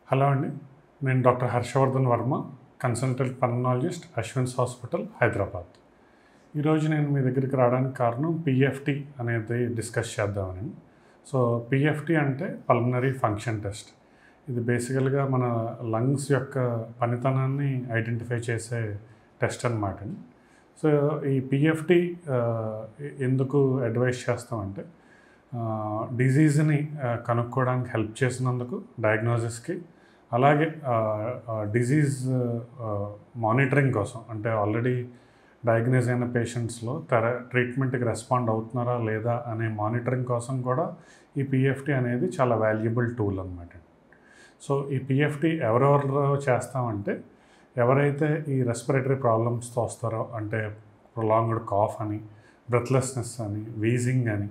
hello అండి నేను doctor Harshavardhan Varma consultant pulmonologist Ashwins hospital Hyderabad ఈరోజు నేను మీ దగ్గరికి రావడానికి కారణం పిఎఫ్టి అనేది డిస్కస్ చేద్దామని సో పిఎఫ్టి అంటే పల్మనరీ ఫంక్షన్ టెస్ట్ ఇది బేసికల్గా మన లంగ్స్ యొక్క పనితనాన్ని ఐడెంటిఫై చేసే టెస్ట్ అనమాట సో ఈ పిఎఫ్టి ఎందుకు అడ్వైస్ చేస్తామంటే డిజీజ్ని కనుక్కోవడానికి హెల్ప్ చేసినందుకు డయాగ్నోసిస్కి అలాగే డిజీజ్ మానిటరింగ్ కోసం అంటే ఆల్రెడీ డయాగ్నోజ్ అయిన పేషెంట్స్లో తెర ట్రీట్మెంట్కి రెస్పాండ్ అవుతున్నారా లేదా అనే మానిటరింగ్ కోసం కూడా ఈ పిఎఫ్టి అనేది చాలా వాల్యుబుల్ టూల్ అనమాట సో ఈ పిఎఫ్టి ఎవరెవరు చేస్తామంటే ఎవరైతే ఈ రెస్పిరేటరీ ప్రాబ్లమ్స్తో వస్తారో అంటే ప్రొలాంగ్డ్ కాఫ్ అని బ్రెత్లెస్నెస్ అని వీజింగ్ అని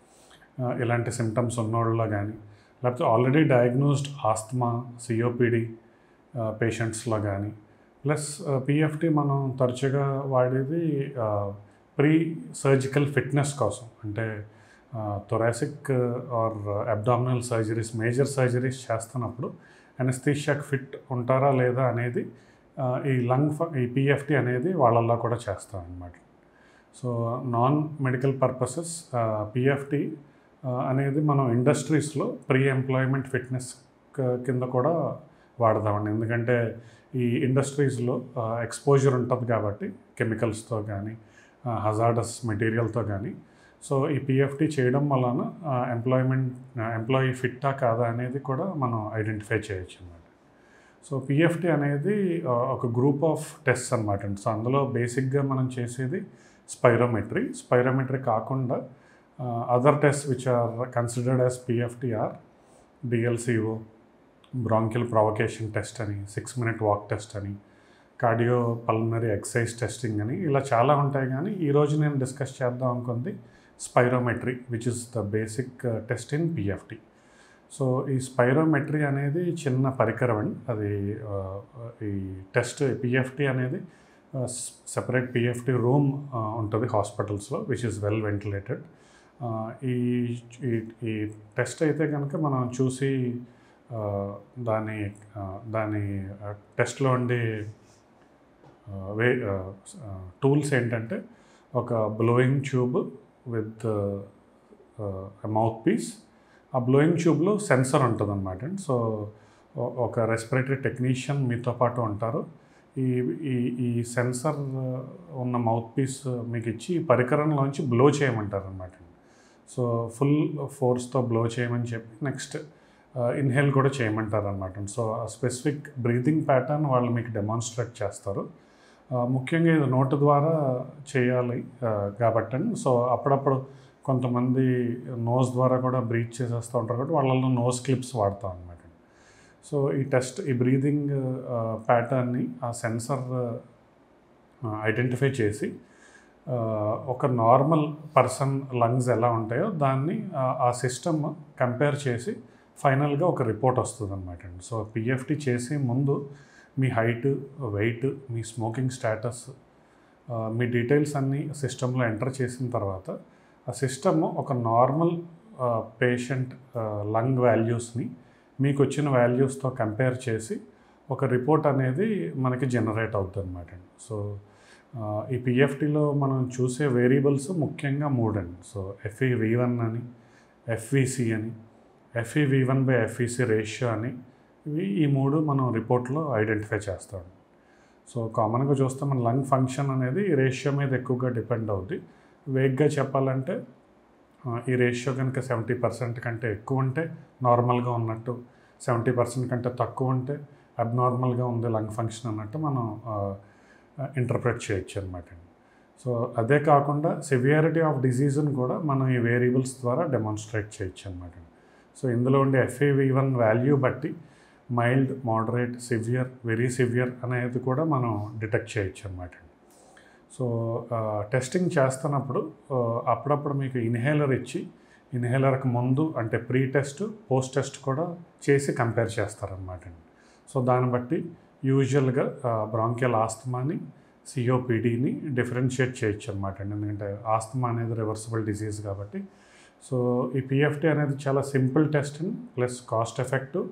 ఇలాంటి సిమ్టమ్స్ ఉన్నోళ్ళలో కానీ లేకపోతే ఆల్రెడీ డయాగ్నోస్డ్ ఆస్తమా సిఓపిడి పేషెంట్స్లో కానీ ప్లస్ పిఎఫ్టి మనం తరచుగా వాడేది ప్రీ సర్జికల్ ఫిట్నెస్ కోసం అంటే thoracic or abdominal surgeries major surgeries చేస్తున్నప్పుడు అనస్థీషియాకి ఫిట్ ఉంటారా లేదా అనేది ఈ లంగ్ ఈ పిఎఫ్టి అనేది వాళ్ళల్లో కూడా చేస్తాం అనమాట so non medical purposes PFT అనేది మనం ఇండస్ట్రీస్లో ప్రీ ఎంప్లాయ్మెంట్ ఫిట్నెస్ కింద కూడా వాడదామండి ఎందుకంటే ఈ ఇండస్ట్రీస్లో ఎక్స్పోజర్ ఉంటుంది కాబట్టి కెమికల్స్తో కానీ హజార్డస్ మెటీరియల్తో కానీ సో ఈ పిఎఫ్టీ చేయడం వలన ఎంప్లాయ్మెంట్ ఎంప్లాయీ ఫిట్టా కాదా అనేది కూడా మనం ఐడెంటిఫై చేయొచ్చు అనమాట సో పిఎఫ్టీ అనేది ఒక గ్రూప్ ఆఫ్ టెస్ట్ అనమాట అండి సో అందులో బేసిక్గా మనం చేసేది స్పైరోమెట్రీ స్పైరోమెట్రీ కాకుండా other test which are considered as PFT or DLCO bronchial provocation test అని సిక్స్ మినిట్ వాక్ టెస్ట్ అని కార్డియో పల్మనరీ ఎక్సైజ్ టెస్టింగ్ అని ఇలా చాలా ఉంటాయి కానీ ఈరోజు నేను డిస్కస్ చేద్దాం అనుకుంది spirometry which is the basic test in PFT so ఈ స్పైరోమెట్రీ అనేది చిన్న పరికరం అండి అది ఈ టెస్ట్ పిఎఫ్టీ అనేది సెపరేట్ పిఎఫ్టీ రూమ్ ఉంటుంది హాస్పిటల్స్లో విచ్ ఇస్ వెల్ వెంటిలేటెడ్ ఈ ఈ టెస్ట్ అయితే కనుక మనం చూసి దాని దాని టెస్ట్లో ఉండే వే టూల్స్ ఏంటంటే ఒక blowing tube with mouthpiece ఆ బ్లోయింగ్ ట్యూబ్లో సెన్సర్ ఉంటుంది అనమాట సో ఒక రెస్పిరేటరీ టెక్నీషియన్ మీతో పాటు ఉంటారు ఈ ఈ ఈ సెన్సర్ ఉన్న మౌత్ పీస్ మీకు ఇచ్చి ఈ పరికరంలోంచి బ్లో చేయమంటారు అనమాట సో ఫుల్ ఫోర్స్తో బ్లో చేయమని చెప్పి నెక్స్ట్ ఇన్హేల్ కూడా చేయమంటారు అనమాట సో ఆ స్పెసిఫిక్ బ్రీతింగ్ ప్యాటర్న్ వాళ్ళు మీకు డెమాన్స్ట్రేట్ చేస్తారు ముఖ్యంగా ఇది నోటు ద్వారా చేయాలి కాబట్టి సో అప్పుడప్పుడు కొంతమంది నోస్ ద్వారా కూడా బ్రీత్ చేసేస్తూ ఉంటారు కాబట్టి వాళ్ళలో నోస్ క్లిప్స్ వాడతాం అనమాట సో ఈ టెస్ట్ ఈ బ్రీదింగ్ ప్యాటర్న్ని ఆ సెన్సర్ ఐడెంటిఫై చేసి ఒక నార్మల్ పర్సన్ లంగ్స్ ఎలా ఉంటాయో దాన్ని ఆ సిస్టమ్ కంపేర్ చేసి ఫైనల్గా ఒక రిపోర్ట్ వస్తుంది అనమాట అండి సో పిఎఫ్టీ చేసే ముందు మీ హైట్ వెయిట్ మీ స్మోకింగ్ స్టేటస్ మీ డీటెయిల్స్ అన్నీ సిస్టంలో ఎంటర్ చేసిన తర్వాత ఆ సిస్టమ్ ఒక నార్మల్ పేషెంట్ లంగ్ వాల్యూస్ని మీకు వచ్చిన వాల్యూస్తో కంపేర్ చేసి ఒక రిపోర్ట్ అనేది మనకి జనరేట్ అవుతుంది అనమాట అండి సో ఈ పిఎఫ్టీలో మనం చూసే వేరియబుల్స్ ముఖ్యంగా మూడండి సో ఎఫ్ఈ వి వన్ అని ఎఫ్విసి అని FE V one by FVC ratio అని ఇవి ఈ మూడు మనం రిపోర్ట్లో ఐడెంటిఫై చేస్తాం సో కామన్గా చూస్తే మన లంగ్ ఫంక్షన్ అనేది ఈ రేషియో మీద ఎక్కువగా డిపెండ్ అవుద్ది వేగ్గా చెప్పాలంటే ఈ రేషియో కనుక సెవెంటీ పర్సెంట్ కంటే ఎక్కువ ఉంటే నార్మల్గా ఉన్నట్టు సెవెంటీ పర్సెంట్ కంటే తక్కువ ఉంటే అబ్నార్మల్గా ఉంది లంగ్ ఫంక్షన్ అన్నట్టు మనం ఇంటర్ప్రెట్ చేయొచ్చు అనమాట సో అదే కాకుండా సివియారిటీ ఆఫ్ డిజీజ్ని కూడా మనం ఈ వేరియబుల్స్ ద్వారా డెమాన్స్ట్రేట్ చేయొచ్చు అనమాట సో ఇందులో ఉండే ఎఫ్ఏవి వన్ వాల్యూ బట్టి mild moderate severe very severe అనేది కూడా మనం డిటెక్ట్ చేయొచ్చు అనమాట సో టెస్టింగ్ చేస్తున్నప్పుడు అప్పుడప్పుడు మీకు ఇన్హేలర్ ఇచ్చి ఇన్హేలర్కి ముందు అంటే ప్రీ టెస్ట్ పోస్ట్ టెస్ట్ కూడా చేసి కంపేర్ చేస్తారనమాట సో దాన్ని బట్టి యూజువల్గా బ్రాంకియల్ ఆస్తమాని సిఓపిడిని డిఫరెన్షియేట్ చేయొచ్చు అనమాట అండి ఎందుకంటే ఆస్తమా అనేది రివర్సిబుల్ డిసీజ్ కాబట్టి సో ఈ పిఎఫ్టీ అనేది చాలా simple test plus cost effective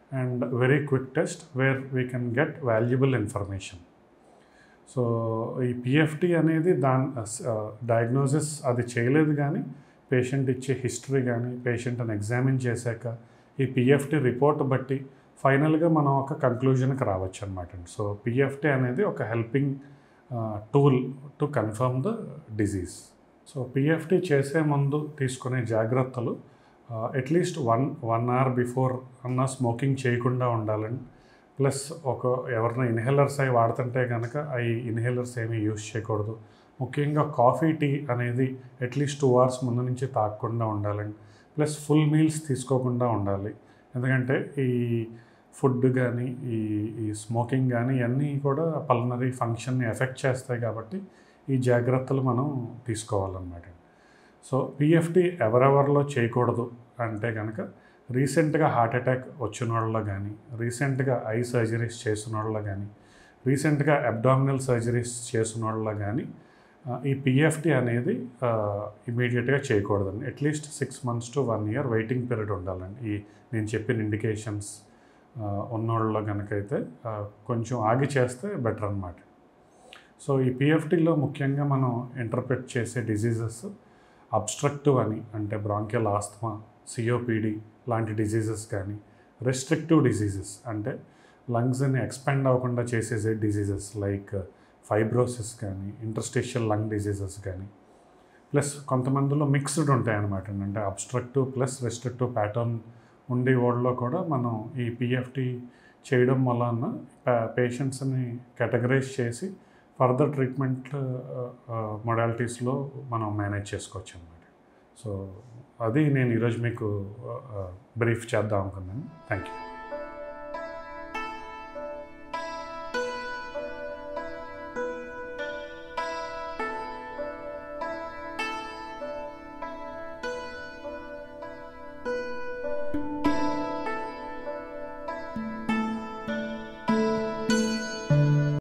and very quick test where we can get valuable information so ఈ పిఎఫ్టి అనేది దాని డయాగ్నోసిస్ అది చేయలేదు కానీ పేషెంట్ ఇచ్చే హిస్టరీ కానీ పేషెంట్ని ఎగ్జామిన్ చేశాక ఈ పిఎఫ్టి రిపోర్ట్ బట్టి ఫైనల్గా మనం ఒక కంక్లూజన్కి రావచ్చు అనమాట సో పిఎఫ్టి అనేది ఒక helping tool to confirm the disease so PFT చేసే ముందు తీసుకునే జాగ్రత్తలు at least one one hour before అన్న స్మోకింగ్ చేయకుండా ఉండాలని ప్లస్ ఒక ఎవరైనా ఇన్హేలర్స్ అవి వాడుతుంటే కనుక అవి ఇన్హేలర్స్ ఏమీ యూస్ చేయకూడదు ముఖ్యంగా కాఫీ టీ అనేది అట్లీస్ట్ టూ అవర్స్ ముందు నుంచి తాగకుండా ఉండాలండి ప్లస్ ఫుల్ మీల్స్ తీసుకోకుండా ఉండాలి ఎందుకంటే ఈ ఫుడ్ కానీ ఈ ఈ స్మోకింగ్ కానీ ఇవన్నీ కూడా పల్నరీ ఫంక్షన్ని ఎఫెక్ట్ చేస్తాయి కాబట్టి ఈ జాగ్రత్తలు మనం తీసుకోవాలన్నమాట సో పిఎఫ్టి ఎవరెవరిలో చేయకూడదు అంటే కనుక రీసెంట్గా హార్ట్ అటాక్ వచ్చిన వాళ్ళలో కానీ రీసెంట్గా ఐ సర్జరీస్ చేసిన వాళ్ళలో కానీ రీసెంట్గా అబ్డామినల్ సర్జరీస్ చేసిన వాళ్ళలో కానీ ఈ పిఎఫ్టి అనేది ఇమీడియట్గా చేయకూడదండి at least six months to one year waiting period ఉండాలండి ఈ నేను చెప్పిన ఇండికేషన్స్ ఉన్నోళ్ళలో కనుకైతే కొంచెం ఆగి చేస్తే బెటర్ అనమాట సో ఈ పిఎఫ్టీలో ముఖ్యంగా మనం ఇంటర్ప్రెట్ చేసే డిజీజెస్ అబ్స్ట్రక్టివ్ అని అంటే బ్రాంకియల్ ఆస్తమా సిఓపిడి లాంటి డిజీజెస్ కానీ రెస్ట్రిక్టివ్ డిజీజెస్ అంటే లంగ్స్ని ఎక్స్పాండ్ అవ్వకుండా చేసేసే డిజీజెస్ లైక్ ఫైబ్రోసిస్ కానీ ఇంటర్స్టేషియల్ లంగ్ డిజీజెస్ కానీ ప్లస్ కొంతమందిలో మిక్స్డ్ ఉంటాయి అన్నమాట అంటే అబ్స్ట్రక్టివ్ ప్లస్ రెస్ట్రిక్టివ్ ప్యాటర్న్ ఉండే వాళ్ళలో కూడా మనం ఈ పిఎఫ్టి చేయడం వలన పేషెంట్స్ని కేటగరైజ్ చేసి ఫర్దర్ ట్రీట్మెంట్ మొడాలిటీస్లో మనం మేనేజ్ చేసుకోవచ్చు అన్నమాట సో అది నేను ఈరోజు మీకు బ్రీఫ్ చేద్దాం అనుకున్నాను థ్యాంక్ యూ